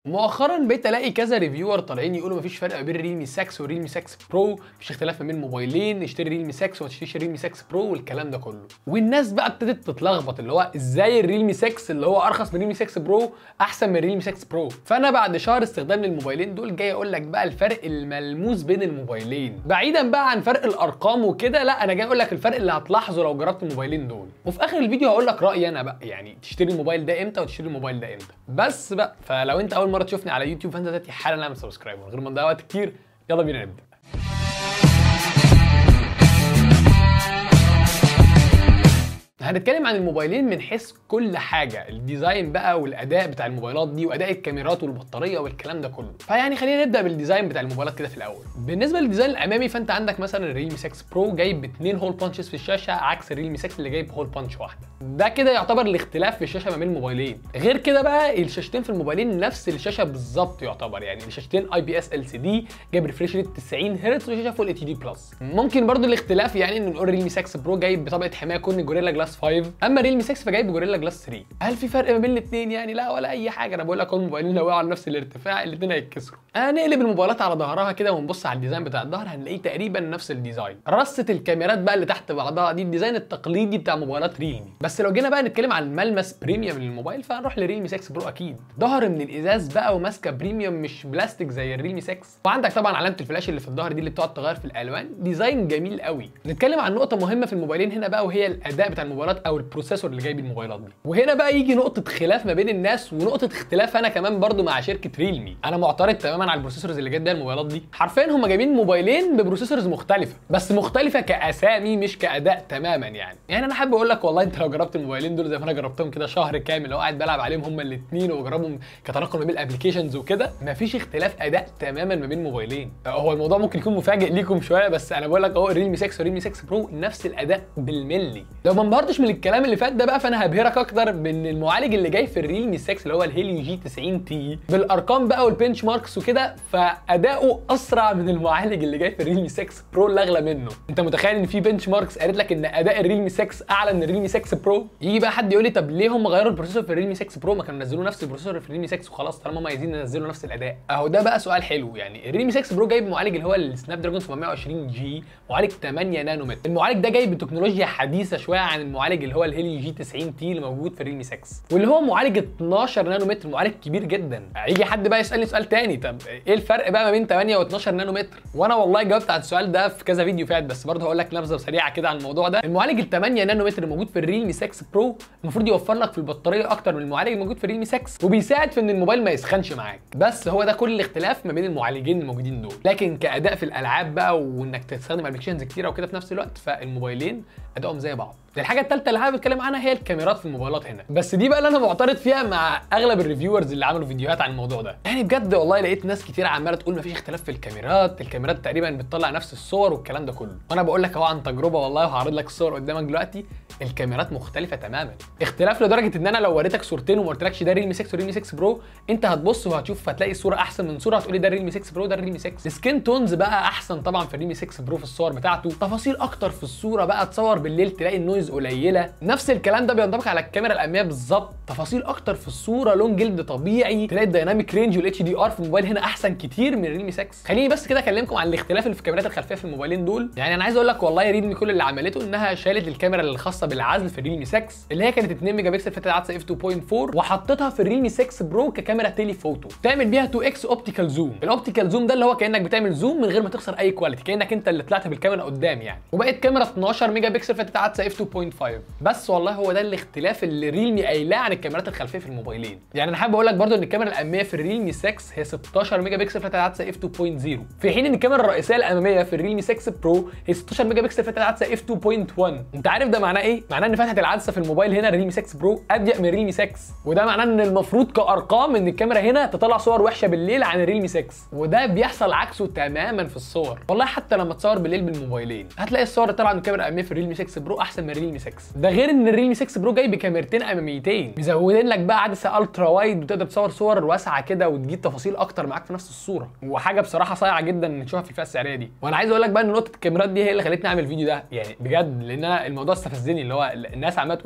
مؤخرا بقيت الاقي كذا ريفيور طالعين يقولوا مفيش فرق ما بين ريلمي 6 وريلمي 6 برو مفيش اختلاف ما بين موبايلين اشتري ريلمي 6 وما تشتريش ريلمي 6 برو والكلام ده كله والناس بقى ابتدت تتلخبط اللي هو ازاي الريلمي 6 اللي هو ارخص من ريلمي 6 برو احسن من ريلمي 6 برو فانا بعد شهر استخدام للموبايلين دول جاي اقول لك بقى الفرق الملموس بين الموبايلين بعيدا بقى عن فرق الارقام وكده لا انا جاي اقول لك الفرق اللي هتلاحظه لو جربت الموبايلين دول وفي اخر الفيديو هقول لك رايي انا بقى يعني تشتري الموبايل ده امتى وتشتري الموبايل ده امتى بس بقى فلو انت اول مره تشوفني على يوتيوب فانت دلوقتي حالا اعمل سبسكرايب من غير ما نضيع وقت كتير يلا بينا نبدا هنتكلم عن الموبايلين من حيث كل حاجه الديزاين بقى والاداء بتاع الموبايلات دي واداء الكاميرات والبطاريه والكلام ده كله فيعني خلينا نبدا بالديزاين بتاع الموبايلات كده في الاول بالنسبه للديزاين الامامي فانت عندك مثلا الريلمي 6 برو جايب باثنين هول بانشز في الشاشه عكس الريلمي 6 اللي جايب هول بانش واحده ده كده يعتبر الاختلاف في الشاشه ما بين الموبايلين غير كده بقى الشاشتين في الموبايلين نفس الشاشه بالظبط يعتبر يعني الشاشتين اي بي اس ال سي دي جايب ريفريش ريت 90 هرتز وشاشه فول اتش دي بلس ممكن برضو الاختلاف يعني ان نقول ريلمي 6 برو جايب بطبقه حمايه كون جوريلا جلاس 5 اما ريلمي 6 فجايب جوريلا جلاس 3 هل في فرق ما بين الاثنين يعني لا ولا اي حاجه انا بقول لك هم الموبايلين لو وقعوا على نفس الارتفاع الاثنين هيتكسروا هنقلب الموبايلات على ظهرها كده ونبص على الديزاين بتاع الظهر هنلاقيه تقريبا نفس الديزاين رصه الكاميرات بقى اللي تحت بعضها دي الديزاين التقليدي بتاع موبايلات ريلمي بس لو جينا بقى نتكلم عن ملمس بريميوم للموبايل فهنروح لريلمي 6 برو اكيد ظهر من الازاز بقى وماسكه بريميوم مش بلاستيك زي الريلمي 6 وعندك طبعا علامه الفلاش اللي في الظهر دي اللي بتقعد تغير في الالوان ديزاين جميل قوي نتكلم عن نقطه مهمه في الموبايلين هنا بقى وهي الاداء بتاع الموبايلات او البروسيسور اللي جايب الموبايلات دي وهنا بقى يجي نقطه خلاف ما بين الناس ونقطه اختلاف انا كمان برضو مع شركه ريلمي انا معترض تماما على البروسيسورز اللي جايب بيها الموبايلات دي حرفيا هم جايبين موبايلين ببروسيسورز مختلفه بس مختلفه كاسامي مش كاداء تماما يعني يعني انا حابب اقول لك والله انت لو جربت الموبايلين دول زي ما انا جربتهم كده شهر كامل لو قاعد بلعب عليهم هم الاثنين وبجربهم كتنقل ما بين الابلكيشنز وكده مفيش اختلاف اداء تماما ما بين موبايلين هو الموضوع ممكن يكون مفاجئ ليكم شويه بس انا بقول لك اهو الريلمي 6 والريلمي 6 برو نفس الاداء بالملي لو ما انبهرتش من الكلام اللي فات ده بقى فانا هبهرك اكتر من المعالج اللي جاي في الريلمي 6 اللي هو الهيليو جي 90 تي بالارقام بقى والبنش ماركس وكده فاداؤه اسرع من المعالج اللي جاي في الريلمي 6 برو اللي اغلى منه انت متخيل ان في بنش ماركس قالت لك ان اداء الريلمي 6 اعلى من الريلمي 6 برو يجي بقى حد يقول لي طب ليه هم غيروا البروسيسور في الريلمي 6 برو ما كانوا نزلوا نفس البروسيسور في الريلمي 6 وخلاص طالما هم عايزين ينزلوا نفس الاداء اهو ده بقى سؤال حلو يعني الريلمي 6 برو جايب معالج اللي هو السناب دراجون 720 جي معالج 8 نانومتر المعالج ده جاي بتكنولوجيا حديثه شويه عن المعالج اللي هو الهيليو جي 90 تي اللي موجود في الريلمي 6 واللي هو معالج 12 نانومتر معالج كبير جدا يجي حد بقى يسالني سؤال تاني طب ايه الفرق بقى ما بين 8 و12 نانومتر وانا والله جاوبت على السؤال ده في كذا فيديو فات بس برضه هقول لك نبذه سريعه كده عن الموضوع ده المعالج ال 8 نانومتر الموجود في الريلمي 6 برو المفروض يوفر لك في البطاريه اكتر من المعالج الموجود في الريلمي 6 وبيساعد في ان الموبايل ما يسخنش معاك بس هو ده كل الاختلاف ما بين المعالجين الموجودين دول لكن كاداء في الالعاب بقى وانك تستخدم ابلكيشنز كتيره وكده في نفس الوقت فالموبايلين ادائهم زي بعض الحاجه الثالثه اللي حابب اتكلم عنها هي الكاميرات في الموبايلات هنا بس دي بقى اللي انا معترض فيها مع اغلب الريفيورز اللي عملوا فيديوهات عن الموضوع ده يعني بجد والله لقيت ناس كتير عماله تقول مفيش اختلاف في الكاميرات الكاميرات تقريبا بتطلع نفس الصور والكلام ده كله وانا بقول لك اهو عن تجربه والله وهعرض لك الصور قدامك دلوقتي الكاميرات مختلفه تماما اختلاف لدرجه ان انا لو وريتك صورتين وما قلتلكش ده ريلمي 6 وريلمي 6 برو انت هتبص وهتشوف هتلاقي صوره احسن من صوره هتقولي ده ريلمي 6 برو ده ريلمي 6 السكين تونز بقى احسن طبعا في الريلمي 6 برو في الصور بتاعته تفاصيل اكتر في الصوره بقى تصور بالليل تلاقي النويز قليله نفس الكلام ده بينطبق على الكاميرا الاماميه بالظبط تفاصيل اكتر في الصوره لون جلد طبيعي تلاقي الدايناميك رينج والاتش دي ار في الموبايل هنا احسن كتير من الريلمي 6 خليني بس كده اكلمكم عن الاختلاف اللي في الكاميرات الخلفيه في الموبايلين دول يعني انا عايز اقول لك والله ريلمي كل اللي عملته انها شالت الكاميرا الخاصه بالعزل في الريلمي 6 اللي هي كانت 2 ميجا بكسل فتحه عدسه اف 2.4 وحطيتها في الريلمي 6 برو ككاميرا تيلي فوتو تعمل بيها 2 اكس اوبتيكال زوم الاوبتيكال زوم ده اللي هو كانك بتعمل زوم من غير ما تخسر اي كواليتي كانك انت اللي طلعت بالكاميرا قدام يعني وبقت كاميرا 12 ميجا بكسل فتحه عدسه اف 2.5 بس والله هو ده الاختلاف اللي ريلمي قايلاه عن الكاميرات الخلفيه في الموبايلين يعني انا حابب اقول لك برضو ان الكاميرا الاماميه في الريلمي 6 هي 16 ميجا بكسل فتحه عدسه اف 2.0 في حين ان الكاميرا الرئيسيه الاماميه في الريلمي 6 برو هي 16 ميجا بكسل فتحه عدسه اف 2.1 انت عارف ده معناه ايه معناه ان فتحه العدسه في الموبايل هنا الريلمي 6 برو اضيق من الريلمي 6 وده معناه ان المفروض كارقام ان الكاميرا هنا تطلع صور وحشه بالليل عن الريلمي 6 وده بيحصل عكسه تماما في الصور والله حتى لما تصور بالليل بالموبايلين هتلاقي الصور اللي طالعه من الكاميرا الاماميه في الريلمي 6 برو احسن من الريلمي 6 ده غير ان الريلمي 6 برو جاي بكاميرتين اماميتين مزودين لك بقى عدسه الترا وايد وتقدر تصور صور واسعه كده وتجيب تفاصيل اكتر معاك في نفس الصوره وحاجه بصراحه صايعه جدا ان تشوفها في الفئه السعريه دي وانا عايز اقول لك بقى ان نقطه الكاميرات دي هي اللي خلتني اعمل الفيديو ده يعني بجد لان انا الموضوع استفزني اللي هو الناس عماله تقول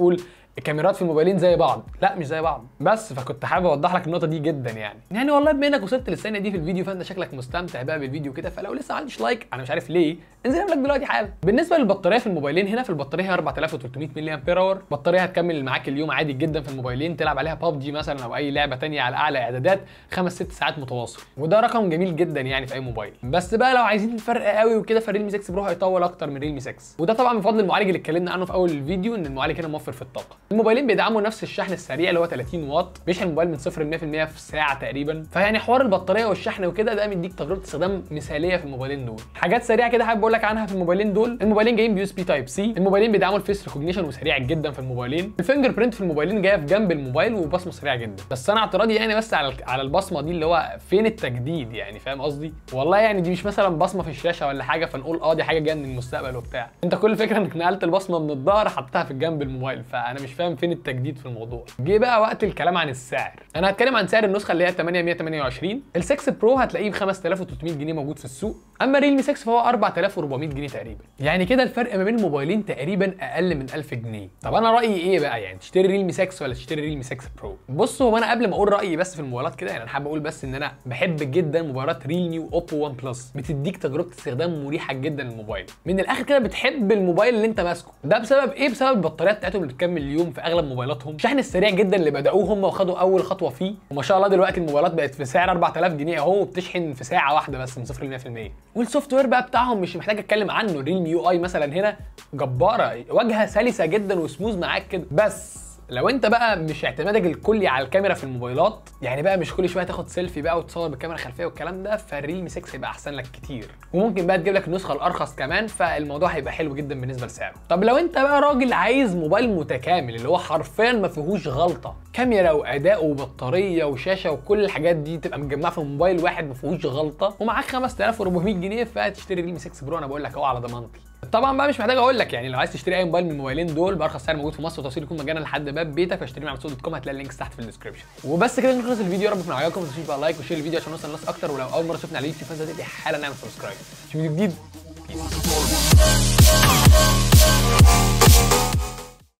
الكاميرات في الموبايلين زي بعض لا مش زي بعض بس فكنت حابب اوضح لك النقطه دي جدا يعني يعني والله بما انك وصلت للثانيه دي في الفيديو فانت شكلك مستمتع بقى بالفيديو كده فلو لسه ما عنديش لايك انا مش عارف ليه انزل لك دلوقتي حالا بالنسبه للبطاريه في الموبايلين هنا في البطاريه هي 4300 ملي امبير اور بطاريه هتكمل معاك اليوم عادي جدا في الموبايلين تلعب عليها ببجي مثلا او اي لعبه تانية على اعلى اعدادات خمس ست ساعات متواصل وده رقم جميل جدا يعني في اي موبايل بس بقى لو عايزين الفرق قوي وكده فالريلمي 6 برو هيطول اكتر من ريلمي 6 وده طبعا بفضل المعالج اللي اتكلمنا عنه في اول الفيديو ان المعالج هنا موفر في الطاقه الموبايلين بيدعموا نفس الشحن السريع اللي هو 30 واط بيشحن الموبايل من 0 ل 100% في ساعه تقريبا فيعني حوار البطاريه والشحن وكده ده مديك تجربه استخدام مثاليه في الموبايلين دول حاجات سريعه كده حابب اقول لك عنها في الموبايلين دول الموبايلين جايين بيو اس بي تايب سي الموبايلين بيدعموا الفيس ريكوجنيشن وسريع جدا في الموبايلين الفينجر برنت في الموبايلين جايه في جنب الموبايل وبصمه سريعه جدا بس انا اعتراضي يعني بس على على البصمه دي اللي هو فين التجديد يعني فاهم قصدي والله يعني دي مش مثلا بصمه في الشاشه ولا حاجه فنقول اه دي حاجه جايه من المستقبل وبتاع انت كل فكره انك نقلت البصمه من الظهر حطيتها في جنب الموبايل فانا مش فاهم فين التجديد في الموضوع جه بقى وقت الكلام عن السعر انا هتكلم عن سعر النسخه اللي هي 8128 ال 6 برو هتلاقيه ب 5300 جنيه موجود في السوق اما ريلمي 6 فهو 4400 جنيه تقريبا يعني كده الفرق ما بين الموبايلين تقريبا اقل من 1000 جنيه طب انا رايي ايه بقى يعني تشتري ريلمي 6 ولا تشتري ريلمي 6 برو بص هو انا قبل ما اقول رايي بس في الموبايلات كده يعني انا حابب اقول بس ان انا بحب جدا موبايلات ريلمي واوبو 1 بلس بتديك تجربه استخدام مريحه جدا للموبايل من الاخر كده بتحب الموبايل اللي انت ماسكه ده بسبب ايه بسبب البطاريات بتاعتهم اللي بتكمل اليوم في اغلب موبايلاتهم الشحن السريع جدا اللي بداوه هم وخدوا اول خطوه فيه وما شاء الله دلوقتي الموبايلات بقت في سعر 4000 جنيه اهو وبتشحن في ساعه واحده بس من 0 ل 100% والسوفت وير بقى بتاعهم مش محتاج اتكلم عنه ريلمي يو اي مثلا هنا جباره واجهه سلسه جدا وسموز معاك كده بس لو انت بقى مش اعتمادك الكلي على الكاميرا في الموبايلات يعني بقى مش كل شويه تاخد سيلفي بقى وتصور بالكاميرا الخلفيه والكلام ده فالريلمي 6 هيبقى احسن لك كتير وممكن بقى تجيب لك النسخه الارخص كمان فالموضوع هيبقى حلو جدا بالنسبه لسعره طب لو انت بقى راجل عايز موبايل متكامل اللي هو حرفيا ما فيهوش غلطه كاميرا واداء وبطاريه وشاشه وكل الحاجات دي تبقى مجمعه في موبايل واحد ما فيهوش غلطه ومعاك 5400 جنيه فتشتري ريلمي 6 برو انا بقول لك اهو على ضمانتي طبعا بقى مش محتاج اقول لك يعني لو عايز تشتري اي موبايل من الموبايلين دول بارخص سعر موجود في مصر وتوصيل يكون مجانا لحد باب بيتك فاشتري من على دوت كوم هتلاقي اللينكس تحت في الديسكربشن وبس كده نخلص الفيديو يا رب يكون عجبكم ما تنسوش بقى لايك وشير الفيديو عشان نوصل لناس اكتر ولو اول مره شفنا على اليوتيوب فانت حالا نعمل سبسكرايب شوف فيديو جديد Peace.